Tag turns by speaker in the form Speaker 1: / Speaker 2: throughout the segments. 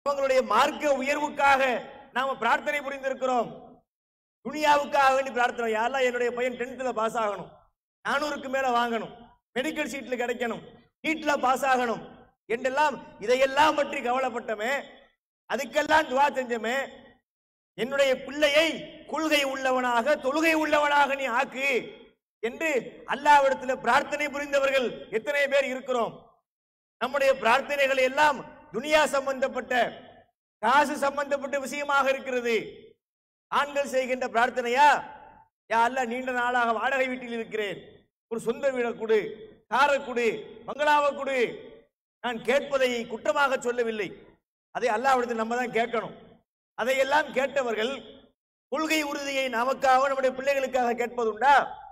Speaker 1: அவங்களுடைய மார்க்க உயர்வுக்காக நாம பிரார்த்தனை புரிந்திருக்கிறோம் துனியாவுக்காக வேண்டி பிரார்த்தனை யாரெல்லாம் என்னுடைய பையன் டென்த்ல பாஸ் ஆகணும் நானூறுக்கு மேல வாங்கணும் மெடிக்கல் சீட்ல கிடைக்கணும் நீட்ல பாஸ் ஆகணும் என்றெல்லாம் இதையெல்லாம் பற்றி கவலைப்பட்டமே அதுக்கெல்லாம் துவா செஞ்சமே என்னுடைய பிள்ளையை கொள்கை உள்ளவனாக தொழுகை உள்ளவனாக நீ ஆக்கு என்று அல்லாவிடத்தில் பிரார்த்தனை புரிந்தவர்கள் எத்தனை பேர் இருக்கிறோம் நம்முடைய பிரார்த்தனைகள் எல்லாம் துனியா சம்பந்தப்பட்ட காசு சம்பந்தப்பட்ட விஷயமாக இருக்கிறது ஆண்கள் செய்கின்ற பிரார்த்தனையா யா அல்ல நீண்ட நாளாக வாடகை வீட்டில் இருக்கிறேன் ஒரு சொந்த வீட கொடு காரை கொடு பங்களாவை கொடு நான் கேட்பதை குற்றமாக சொல்லவில்லை அதை அல்லாவிடத்தில் நம்ம தான் கேட்கணும் அதையெல்லாம் கேட்டவர்கள் கொள்கை உறுதியை நமக்காக நம்முடைய பிள்ளைகளுக்காக கேட்பதுண்டா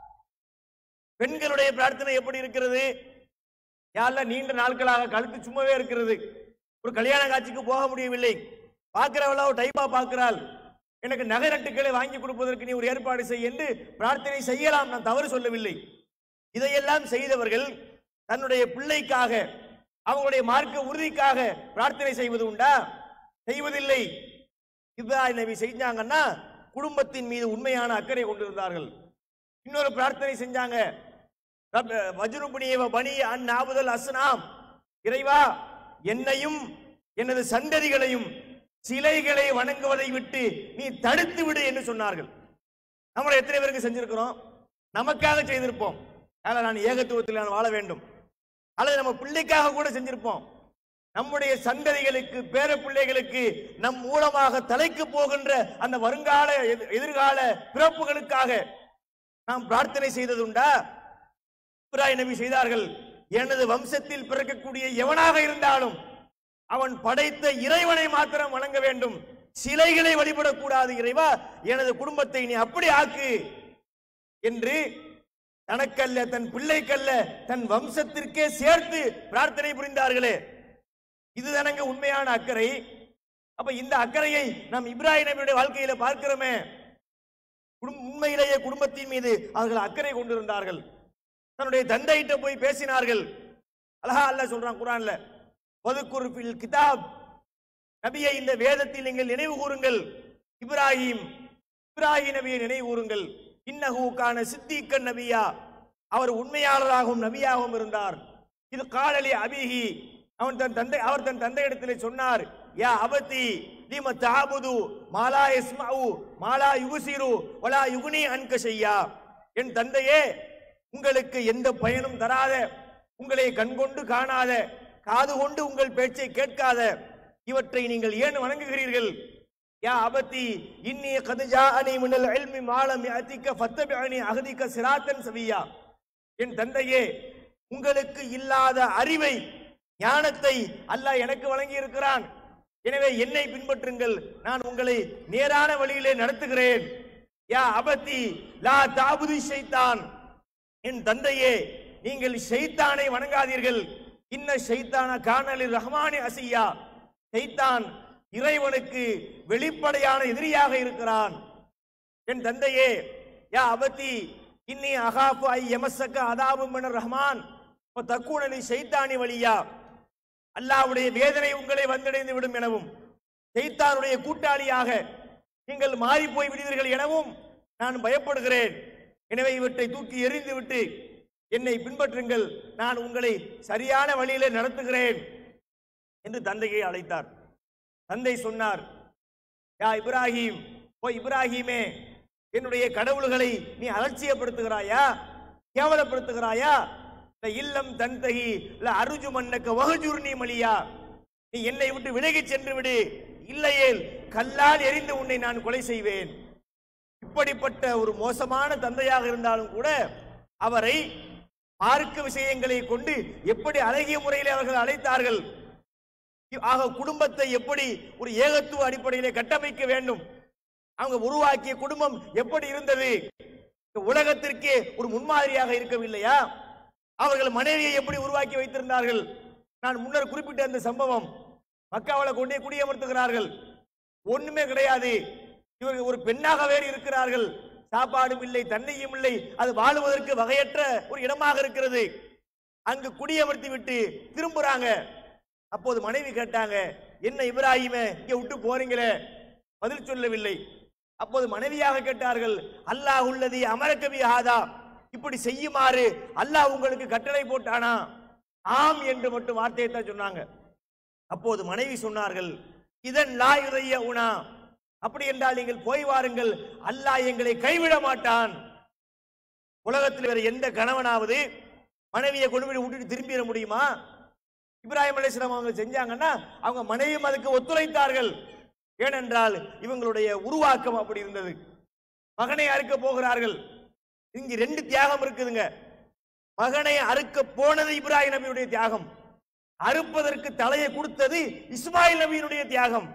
Speaker 1: பெண்களுடைய பிரார்த்தனை எப்படி இருக்கிறது யாரெல்லாம் நீண்ட நாட்களாக கழுத்து சும்மாவே இருக்கிறது ஒரு கல்யாண காட்சிக்கு போக முடியவில்லை பார்க்கிறவளோ டைப்பா பார்க்கிறாள் எனக்கு நகரட்டுக்களை வாங்கி கொடுப்பதற்கு நீ ஒரு ஏற்பாடு செய் என்று பிரார்த்தனை செய்யலாம் நான் தவறு சொல்லவில்லை இதையெல்லாம் செய்தவர்கள் தன்னுடைய பிள்ளைக்காக அவங்களுடைய மார்க்க உறுதிக்காக பிரார்த்தனை செய்வது உண்டா செய்வதில்லை இப்ராஹிம் நபி செஞ்சாங்கன்னா குடும்பத்தின் மீது உண்மையான அக்கறை கொண்டிருந்தார்கள் இன்னொரு பிரார்த்தனை செஞ்சாங்க ரப்- வஜ்ருபுனியவ பனி அன் நாபுதல் அஸ்னாம் இறைவா என்னையும் எனது சந்ததிகளையும் சிலைகளை வணங்குவதை விட்டு நீ தடுத்து விடு என்று சொன்னார்கள் நம்மளை எத்தனை பேருக்கு செஞ்சிருக்கிறோம் நமக்காக செய்திருப்போம் அதில் நான் ஏகத்துவத்தில் நான் வாழ வேண்டும் அல்லது நம்ம பிள்ளைக்காக கூட செஞ்சிருப்போம் நம்முடைய சந்ததிகளுக்கு பேர பிள்ளைகளுக்கு நம் மூலமாக தலைக்கு போகின்ற அந்த வருங்கால எதிர்- எதிர்கால பிறப்புகளுக்காக நாம் பிரார்த்தனை செய்ததுண்டா இப்ராஹிம் நபி செய்தார்கள் எனது வம்சத்தில் பிறக்கக்கூடிய எவனாக இருந்தாலும் அவன் படைத்த இறைவனை மாத்திரம் வணங்க வேண்டும் சிலைகளை வழிபடக்கூடாது இறைவா எனது குடும்பத்தை நீ அப்படி ஆக்கு என்று தனக்கல்ல தன் பிள்ளைக்கல்ல தன் வம்சத்திற்கே சேர்த்து பிரார்த்தனை புரிந்தார்களே இதுதானங்க உண்மையான அக்கறை அப்ப இந்த அக்கறையை நாம் இப்ராஹிம் நபியுடைய வாழ்க்கையில பார்க்கிறோமே குடும்- உண்மையிலேயே குடும்பத்தின் மீது அவர்கள் அக்கறை கொண்டிருந்தார்கள் தன்னுடைய தந்தையிட்ட போய் பேசினார்கள் அழகா அல்லாஹ் சொல்றான் குரான்ல வதுக்குருப்பில் கிதாப் நபியை இந்த வேதத்தில் நீங்கள் நினைவு கூறுங்கள் இப்ராஹிம் இப்ராஹிம் நபியை நினைவு கூறுங்கள் இன்னஹு கான சித்திக்கன் நபியா அவர் உண்மையாளராகவும் நபியாகவும் இருந்தார் இது காலலி அபிஹி அவன் தன் தந்தை அவர் தன் தந்தையிடத்திலே சொன்னார் யா அபதி லீம தாபுது மாலா இஸ்மாவு மாலா யுகுசிரு வலா யுகுனி அன்க செய்யா என் தந்தையே உங்களுக்கு எந்த பயனும் தராத உங்களை கண்கொண்டு காணாத காது கொண்டு உங்கள் பேச்சை கேட்காத இவற்றை நீங்கள் ஏன் வணங்குகிறீர்கள் யா அபத்தி இன்னி கதுஜா அனி மினல் இல்மி மாலம் யஅதிக ஃபத்தபிஅனி அஹதிக சிராத்தன் சவியா என் தந்தையே உங்களுக்கு இல்லாத அறிவை ஞானத்தை அல்லாஹ் எனக்கு வழங்கி இருக்கிறான் எனவே என்னை பின்பற்றுங்கள் நான் உங்களை நேரான வழியிலே நடத்துகிறேன் யா அபத்தி லா தாபுதி ஷைத்தான் என் தந்தையே நீங்கள் ஷைத்தானை வணங்காதீர்கள் இன்ன ஷைத்தான காணலி ரஹ்மானி அசியா ஷைத்தான் இறைவனுக்கு வெளிப்படையான எதிரியாக இருக்கிறான் என் தந்தையே யா அபத்தி இன்னி அகாஃபு ஐ எமசக்க அதாபு மின ரஹ்மான் தக்கூனலி ஷைத்தானி வழியா அல்லாஹ்வுடைய வேதனை உங்களை வந்தடைந்து விடும் எனவும் ஷைத்தானுடைய கூட்டாளியாக நீங்கள் மாறி போய் விடுவீர்கள் எனவும் நான் பயப்படுகிறேன் எனவே இவற்றை தூக்கி எறிந்து விட்டு என்னை பின்பற்றுங்கள் நான் உங்களை சரியான வழியிலே நடத்துகிறேன் என்று தந்தையை அழைத்தார் தந்தை சொன்னார் யா இப்ராஹிம் ஓ இப்ராஹிமே என்னுடைய கடவுள்களை நீ அலட்சியப்படுத்துகிறாயா கேவலப்படுத்துகிறாயா இந்த இல்லம் தன்தகி இல்ல அருஜு மன்னக்க வகுஜுர்ணி மலியா நீ என்னை விட்டு விலகி சென்று விடு இல்லையேல் கல்லால் எரிந்து உன்னை நான் கொலை செய்வேன் இப்படிப்பட்ட ஒரு மோசமான தந்தையாக இருந்தாலும் கூட அவரை மார்க்க விஷயங்களை கொண்டு எப்படி அழகிய முறையில் அவர்கள் அழைத்தார்கள் ஆக குடும்பத்தை எப்படி ஒரு ஏகத்துவ அடிப்படையிலே கட்டமைக்க வேண்டும் அவங்க உருவாக்கிய குடும்பம் எப்படி இருந்தது இந்த உலகத்திற்கே ஒரு முன்மாதிரியாக இருக்கவில்லையா அவர்கள் மனைவியை எப்படி உருவாக்கி வைத்திருந்தார்கள் நான் முன்னர் குறிப்பிட்ட அந்த சம்பவம் மக்காவளை கொண்டே குடியமர்த்துகிறார்கள் ஒண்ணுமே கிடையாது இவர்கள் ஒரு பெண்ணாக வேறு இருக்கிறார்கள் சாப்பாடும் இல்லை தண்ணியும் இல்லை அது வாழுவதற்கு வகையற்ற ஒரு இடமாக இருக்கிறது அங்கு குடியமர்த்தி விட்டு திரும்புறாங்க அப்போது மனைவி கேட்டாங்க என்ன இப்ராஹிம இங்க விட்டு போறீங்களே பதில் சொல்லவில்லை அப்போது மனைவியாக கேட்டார்கள் அல்லாஹ் உள்ளதி அமரக்கவி ஆதா இப்படி செய்யுமாறு அல்லாஹ் உங்களுக்கு கட்டளை போட்டானா ஆம் என்று மட்டும் வார்த்தையை தான் சொன்னாங்க அப்போது மனைவி சொன்னார்கள் இதன் லாயுதைய உணா அப்படி என்றால் நீங்கள் போய் வாருங்கள் அல்லாஹ் எங்களை கைவிட மாட்டான் உலகத்தில் வேற எந்த கணவனாவது மனைவியை கொண்டு போய் விட்டுட்டு திரும்பிட முடியுமா இப்ராஹிம் அலைஹிஸ்ஸலாம் அவங்க செஞ்சாங்கன்னா அவங்க மனைவியும் அதுக்கு ஒத்துழைத்தார்கள் ஏனென்றால் இவங்களுடைய உருவாக்கம் அப்படி இருந்தது மகனை அறுக்க போகிறார்கள் இங்கு ரெண்டு தியாகம் இருக்குதுங்க மகனை அறுக்க போனது இப்ராஹிம் நபியுடைய தியாகம் அறுப்பதற்கு தலையை கொடுத்தது இஸ்மாயில் நபியினுடைய தியாகம்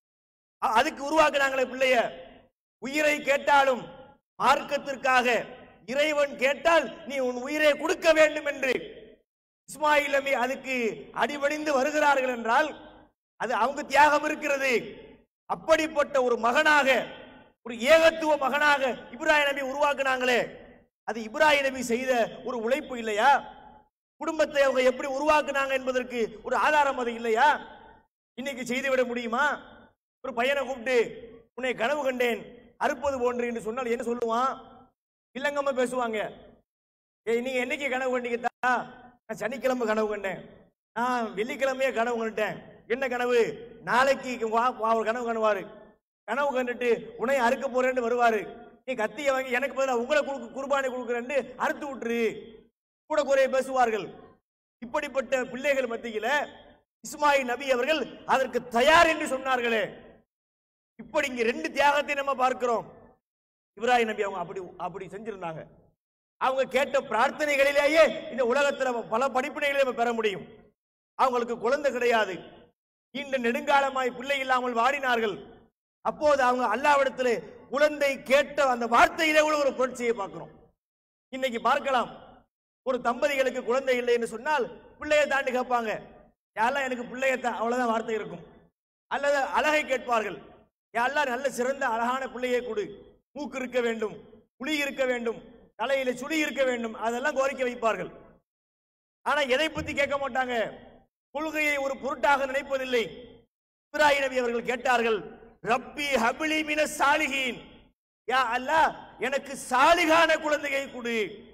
Speaker 1: அ- அதுக்கு உருவாக்குனாங்களே பிள்ளைய உயிரை கேட்டாலும் மார்க்கத்திற்காக இறைவன் கேட்டால் நீ உன் உயிரை கொடுக்க வேண்டும் என்று இஸ்மாயில் நபி அதுக்கு அடிபணிந்து வருகிறார்கள் என்றால் அது அவங்க தியாகம் இருக்கிறது அப்படிப்பட்ட ஒரு மகனாக ஒரு ஏகத்துவ மகனாக இப்ராஹிம் நபி உருவாக்குனாங்களே அது இப்ராஹிம் நபி செய்த ஒரு உழைப்பு இல்லையா குடும்பத்தை அவங்க எப்படி உருவாக்குனாங்க என்பதற்கு ஒரு ஆதாரம் அது இல்லையா இன்னைக்கு செய்துவிட முடியுமா ஒரு பையனை கூப்பிட்டு உன்னை கனவு கண்டேன் அறுப்பது போன்று என்று சொன்னால் என்ன சொல்லுவான் இல்லங்கம்மா பேசுவாங்க ஏய் நீங்க என்னைக்கு கனவு கண்டீங்கத்தா நான் சனிக்கிழமை கனவு கண்டேன் நான் வெள்ளிக்கிழமையே கனவு கண்டுட்டேன் என்ன கனவு நாளைக்கு வா வா, அவர் கனவு கண்டுவாரு கனவு கண்டுட்டு உன்னை அறுக்க போறேன்னு வருவாரு நீ கத்திய வாங்கி எனக்கு பதிலா உங்களை குடுக்கு குர்பானி கொடுக்குறேன்னு அறுத்து விட்டுரு கூட குறைய பேசுவார்கள் இப்படிப்பட்ட பிள்ளைகள் மத்தியில இஸ்மாயில் நபி அவர்கள் அதற்கு தயார் என்று சொன்னார்களே இப்படி இங்க ரெண்டு தியாகத்தை நம்ம பார்க்கிறோம் இப்ராஹிம் நபி அவங்க அப்படி அப்படி செஞ்சிருந்தாங்க அவங்க கேட்ட பிரார்த்தனைகளிலேயே இந்த உலகத்துல பல படிப்பினைகளை நம்ம பெற முடியும் அவங்களுக்கு குழந்தை கிடையாது நீண்ட நெடுங்காலமாய் பிள்ளை இல்லாமல் வாடினார்கள் அப்போது அவங்க அல்லாவிடத்தில் குழந்தை கேட்ட அந்த வார்த்தையிலே கூட ஒரு புரட்சியை பார்க்கிறோம் இன்னைக்கு பார்க்கலாம் ஒரு தம்பதிகளுக்கு குழந்தை இல்லை என்று சொன்னால் பிள்ளையை தாண்டி கேட்பாங்க யாரெல்லாம் எனக்கு பிள்ளைய தா அவ்வளவுதான் வார்த்தை இருக்கும் அல்லது அழகை கேட்பார்கள் யாரெல்லாம் நல்ல சிறந்த அழகான பிள்ளையை கொடு மூக்கு இருக்க வேண்டும் புளி இருக்க வேண்டும் தலையில சுழி இருக்க வேண்டும் அதெல்லாம் கோரிக்கை வைப்பார்கள் ஆனா எதை பத்தி கேட்க மாட்டாங்க கொள்கையை ஒரு பொருட்டாக நினைப்பதில்லை இப்ராஹிம் நபி அவர்கள் கேட்டார்கள் ரப்பி ஹபிலி மின சாலிஹீன் யா அல்லாஹ் எனக்கு சாலிகான குழந்தையை கொடு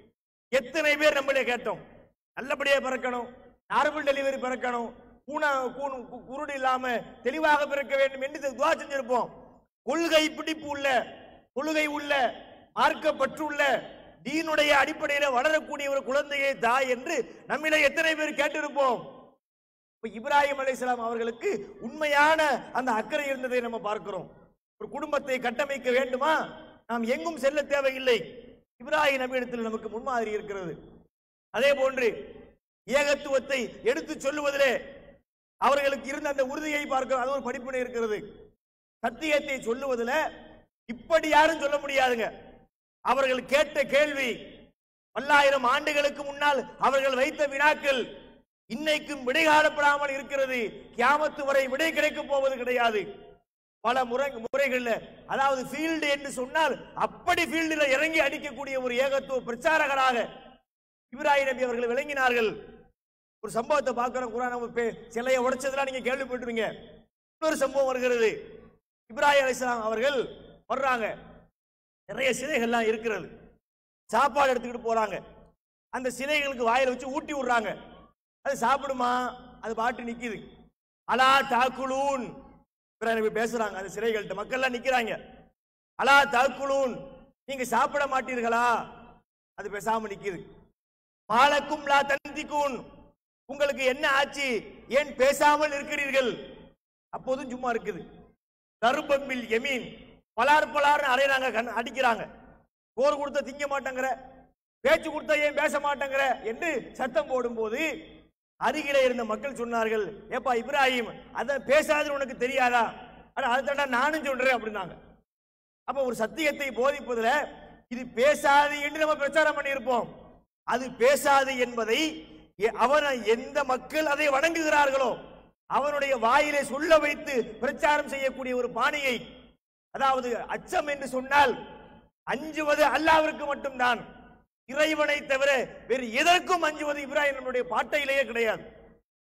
Speaker 1: எத்தனை பேர் நம்மளே கேட்டோம் நல்லபடியா பிறக்கணும் நார்மல் டெலிவரி பிறக்கணும் கூண கூண் கு- குருடு இல்லாம தெளிவாக பிறக்க வேண்டும் என்று துவா செஞ்சிருப்போம் கொள்கை பிடிப்பு உள்ள கொள்கை உள்ள மார்க்க பற்றுள்ள தீனுடைய அடிப்படையில வளரக்கூடிய ஒரு குழந்தையை தாய் என்று நம்மிலே எத்தனை பேர் கேட்டிருப்போம் இப்ப இப்ராஹிம் அலைஹிஸ்ஸலாம் அவர்களுக்கு உண்மையான அந்த அக்கறை இருந்ததை நம்ம பார்க்கிறோம் ஒரு குடும்பத்தை கட்டமைக்க வேண்டுமா நாம் எங்கும் செல்ல தேவையில்லை இப்ராஹிம் நபியிடத்தில் நமக்கு முன்மாதிரி இருக்கிறது அதே போன்று ஏகத்துவத்தை எடுத்து சொல்லுவதிலே அவர்களுக்கு இருந்த அந்த உறுதியை பார்க்கிறோம் அது ஒரு படிப்பினை இருக்கிறது சத்தியத்தை சொல்லுவதில் இப்படி யாரும் சொல்ல முடியாதுங்க அவர்கள் கேட்ட கேள்வி பல்லாயிரம் ஆண்டுகளுக்கு முன்னால் அவர்கள் வைத்த வினாக்கள் இன்னைக்கும் விடை காணப்படாமல் இருக்கிறது கியாமத்து வரை விடை கிடைக்கப் போவது கிடையாது பல முறை முறைகள்ல அதாவது ஃபீல்டு என்று சொன்னால் அப்படி ஃபீல்டில் இறங்கி அடிக்கக்கூடிய ஒரு ஏகத்துவ பிரச்சாரகராக இப்ராஹிம் நபி அவர்கள் விளங்கினார்கள் ஒரு சம்பவத்தை பார்க்கிறோம் குரான் நம்ம பே- சிலையை உடைச்சதெல்லாம் நீங்க கேள்விப்பட்டிருங்க இன்னொரு சம்பவம் வருகிறது இப்ராஹிம் அலைஹிஸ்ஸலாம் அவர்கள் வர்றாங்க நிறைய சிலைகள்லாம் இருக்கிறது சாப்பாடு எடுத்துக்கிட்டு போறாங்க அந்த சிலைகளுக்கு வாயில வச்சு ஊட்டி விடுறாங்க அது சாப்பிடுமா அது பாட்டு நிக்குது அலா தாக்குலூன் இப்ராஹிம் நபி பேசுறாங்க அந்த சிலைகள்கிட்ட மக்கள்லாம் நிக்கிறாங்க அலா தாக்குலூன் நீங்க சாப்பிட மாட்டீர்களா அது பேசாம நிக்குது மாலக்கும் லா தந்திக்கூன் உங்களுக்கு என்ன ஆச்சு ஏன் பேசாமல் இருக்கிறீர்கள் அப்போதும் சும்மா இருக்குது தருபம்பில் எமீன் பலார் பலார்னு அறையிறாங்க கண் அடிக்கிறாங்க சோறு கொடுத்தா திங்க மாட்டேங்கிற பேச்சு கொடுத்தா ஏன் பேச மாட்டேங்கிற என்று சத்தம் போடும்போது அருகிலே இருந்த மக்கள் சொன்னார்கள் ஏப்பா இப்ராஹிம் அதான் பேசாதுன்னு உனக்கு தெரியாதா ஆனா அதுதான்டா நானும் சொல்றேன் அப்படின்னாங்க அப்ப ஒரு சத்தியத்தை போதிப்பதுல இது பேசாது என்று நம்ம பிரச்சாரம் பண்ணியிருப்போம் அது பேசாது என்பதை எ- அவன எந்த மக்கள் அதை வணங்குகிறார்களோ அவனுடைய வாயிலே சொல்ல வைத்து பிரச்சாரம் செய்யக்கூடிய ஒரு பாணியை அதாவது அச்சம் என்று சொன்னால் அஞ்சுவது அல்லாவிற்கு மட்டும்தான் இறைவனை தவிர வேறு எதற்கும் அஞ்சுவது இப்ராஹிம் நம்முடைய பாட்டையிலேயே கிடையாது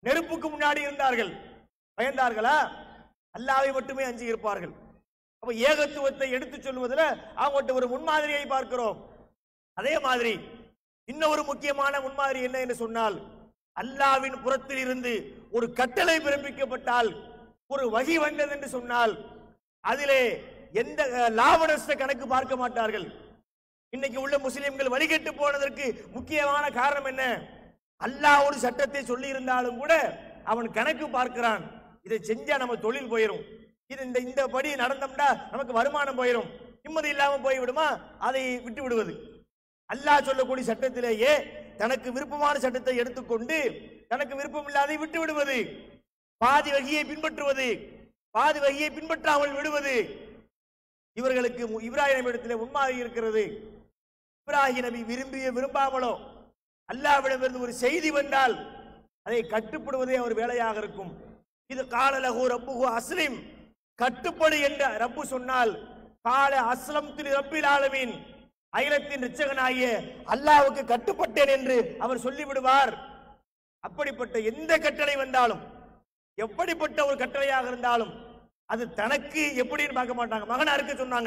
Speaker 1: நெருப்புக்கு முன்னாடி இருந்தார்கள் பயந்தார்களா அல்லாவை மட்டுமே அஞ்சி இருப்பார்கள் அப்ப ஏகத்துவத்தை எடுத்துச் சொல்வதில் அவங்கள்ட்ட ஒரு முன்மாதிரியை பார்க்கிறோம் அதே மாதிரி இன்னொரு முக்கியமான முன்மாதிரி என்ன என்று சொன்னால் அல்லாவின் புறத்தில் இருந்து ஒரு கட்டளை பிறப்பிக்கப்பட்டால் ஒரு வகி வந்தது என்று சொன்னால் அதிலே எந்த அஹ், லாப நஷ்ட கணக்கு பார்க்க மாட்டார்கள் இன்னைக்கு உள்ள முஸ்லிம்கள் வழிகட்டு போனதற்கு முக்கியமான காரணம் என்ன அல்லாஹ் ஒரு சட்டத்தை சொல்லி இருந்தாலும் கூட அவன் கணக்கு பார்க்கிறான் இதை செஞ்சா நம்ம தொழில் போயிடும் இது இந்த இந்த படி நடந்தோம்னா நமக்கு வருமானம் போயிடும் நிம்மதி இல்லாம போய்விடுமா அதை விட்டு விடுவது அல்லாஹ் சொல்லக்கூடிய சட்டத்திலேயே தனக்கு விருப்பமான சட்டத்தை எடுத்துக்கொண்டு தனக்கு விருப்பம் இல்லாதை விட்டு விடுவது பாதி வகையை பின்பற்றுவது பாதி வகையை பின்பற்றாமல் விடுவது இவர்களுக்கு மு- இப்ராஹிம் நபியிடத்திலே முன்மாதிரி இருக்கிறது இப்ராஹிம் நபி விரும்பிய விரும்பாமலோ அல்லாவிடமிருந்து ஒரு செய்தி வந்தால் அதை கட்டுப்படுவதே அவர் வேலையாக இருக்கும் இது கால லகு ரப்புகு அஸ்லிம் கட்டுப்படு என்ற ரப்பு சொன்னால் கால அஸ்லம் திரு ரப்பில் ஆலமீன் அகிலத்தின் ரிச்சகனாகிய அல்லாவுக்கு கட்டுப்பட்டேன் என்று அவர் சொல்லிவிடுவார் அப்படிப்பட்ட எந்த கட்டளை வந்தாலும் எப்படிப்பட்ட ஒரு கட்டளையாக இருந்தாலும் அது தனக்கு எப்படின்னு பார்க்க மாட்டாங்க மகனா இருக்க சொன்னாங்க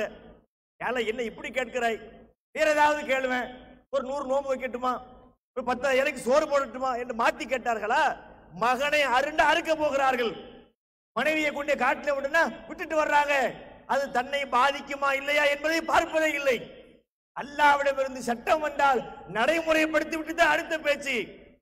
Speaker 1: ஏல என்ன இப்படி கேட்கிறாய் வேற ஏதாவது கேளுவேன் ஒரு நூறு நோம்பு வைக்கட்டுமா ஒரு பத்து இலைக்கு சோறு போடட்டுமா என்று மாத்தி கேட்டார்களா மகனை அருண்ட அறுக்க போகிறார்கள் மனைவியை கொண்டு காட்டில விடுனா விட்டுட்டு வர்றாங்க அது தன்னை பாதிக்குமா இல்லையா என்பதை பார்ப்பதே இல்லை அல்லாவிடமிருந்து சட்டம் வந்தால் நடைமுறைப்படுத்தி விட்டு தான் அடுத்த பேச்சு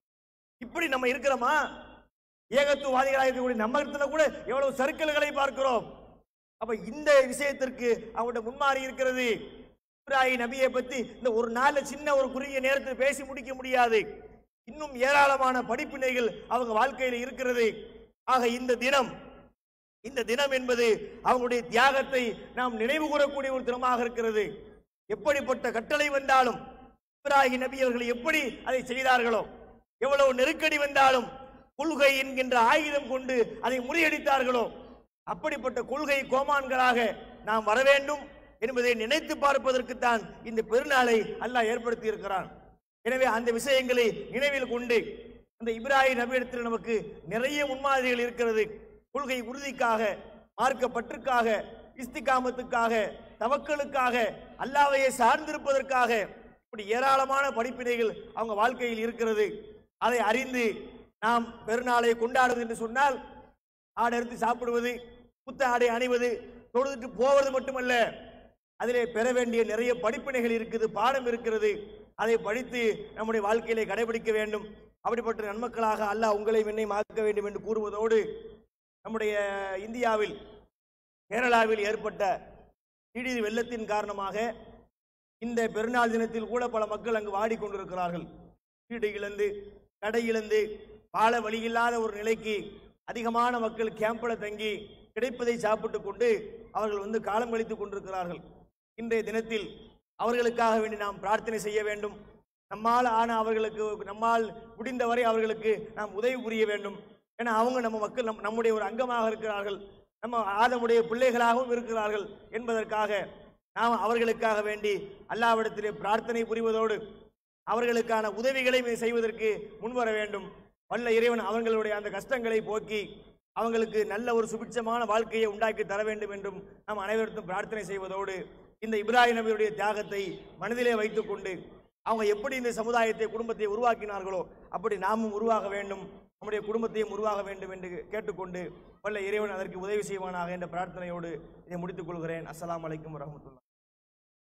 Speaker 1: இப்படி நம்ம இருக்கிறோமா ஏகத்துவவாதிகளாக இருக்கக்கூடிய நம்ம இடத்துல கூட எவ்வளவு சர்க்கிள்களை பார்க்கிறோம் அப்ப இந்த விஷயத்திற்கு அவங்களோட முன்மாறி இருக்கிறது இப்ராஹிம் நபியை பத்தி இந்த ஒரு நாள்ல சின்ன ஒரு குறுகிய நேரத்தில் பேசி முடிக்க முடியாது இன்னும் ஏராளமான படிப்பினைகள் அவங்க வாழ்க்கையில் இருக்கிறது ஆக இந்த தினம் இந்த தினம் என்பது அவங்களுடைய தியாகத்தை நாம் நினைவு கூறக்கூடிய ஒரு தினமாக இருக்கிறது எப்படிப்பட்ட கட்டளை வந்தாலும் இப்ராஹிம் நபி அவர்கள் எப்படி அதை செய்தார்களோ எவ்வளவு நெருக்கடி வந்தாலும் கொள்கை என்கின்ற ஆயுதம் கொண்டு அதை முறியடித்தார்களோ அப்படிப்பட்ட கொள்கை கோமான்களாக நாம் வர வேண்டும் என்பதை நினைத்து பார்ப்பதற்குத்தான் இந்த பெருநாளை அல்லாஹ் ஏற்படுத்தி இருக்கிறான் எனவே அந்த விஷயங்களை நினைவில் கொண்டு அந்த இப்ராஹிம் நபியிடத்தில் நமக்கு நிறைய முன்மாதிரிகள் இருக்கிறது கொள்கை உறுதிக்காக மார்க்க பற்றுக்காக இஸ்திகாமத்துக்காக தவக்களுக்காக அல்லாவையே சார்ந்திருப்பதற்காக இப்படி ஏராளமான படிப்பினைகள் அவங்க வாழ்க்கையில் இருக்கிறது அதை அறிந்து நாம் பெருநாளை கொண்டாடுவது என்று சொன்னால் ஆடை எடுத்து சாப்பிடுவது புத்த ஆடை அணிவது தொழுதுட்டு போவது மட்டுமல்ல அதிலே பெற வேண்டிய நிறைய படிப்பினைகள் இருக்குது பாடம் இருக்கிறது அதை படித்து நம்முடைய வாழ்க்கையிலே கடைபிடிக்க வேண்டும் அப்படிப்பட்ட நன்மக்களாக அல்லாஹ் உங்களை என்னை ஆக்க வேண்டும் என்று கூறுவதோடு நம்முடைய இந்தியாவில் கேரளாவில் ஏற்பட்ட திடீர் வெள்ளத்தின் காரணமாக இந்த பெருநாள் தினத்தில் கூட பல மக்கள் அங்கு வாடிக்கொண்டிருக்கிறார்கள் வீடு இழந்து கடை இழந்து வாழ வழியில்லாத ஒரு நிலைக்கு அதிகமான மக்கள் கேம்பில் தங்கி கிடைப்பதை சாப்பிட்டு கொண்டு அவர்கள் வந்து காலம் கழித்துக் கொண்டிருக்கிறார்கள் இன்றைய தினத்தில் அவர்களுக்காக வேண்டி நாம் பிரார்த்தனை செய்ய வேண்டும் நம்மால் ஆன அவர்களுக்கு நம்மால் முடிந்தவரை அவர்களுக்கு நாம் உதவி புரிய வேண்டும் ஏன்னா அவங்க நம்ம மக்கள் நம் நம்முடைய ஒரு அங்கமாக இருக்கிறார்கள் நம்ம ஆதமுடைய பிள்ளைகளாகவும் இருக்கிறார்கள் என்பதற்காக நாம் அவர்களுக்காக வேண்டி அல்லாவிடத்திலே பிரார்த்தனை புரிவதோடு அவர்களுக்கான உதவிகளை செய்வதற்கு முன்வர வேண்டும் வல்ல இறைவன் அவங்களுடைய அந்த கஷ்டங்களை போக்கி அவங்களுக்கு நல்ல ஒரு சுபிட்சமான வாழ்க்கையை உண்டாக்கி தர வேண்டும் என்றும் நாம் அனைவருக்கும் பிரார்த்தனை செய்வதோடு இந்த இப்ராஹிம் நபியுடைய தியாகத்தை மனதிலே வைத்துக்கொண்டு அவங்க எப்படி இந்த சமுதாயத்தை குடும்பத்தை உருவாக்கினார்களோ அப்படி நாமும் உருவாக வேண்டும் நம்முடைய குடும்பத்தையும் உருவாக வேண்டும் என்று கேட்டுக்கொண்டு வல்ல இறைவன் அதற்கு உதவி செய்வானாக என்ற பிரார்த்தனையோடு இதை முடித்துக் கொள்கிறேன் அஸ்ஸலாமு அலைக்கும் வரஹ்மத்துல்லாஹி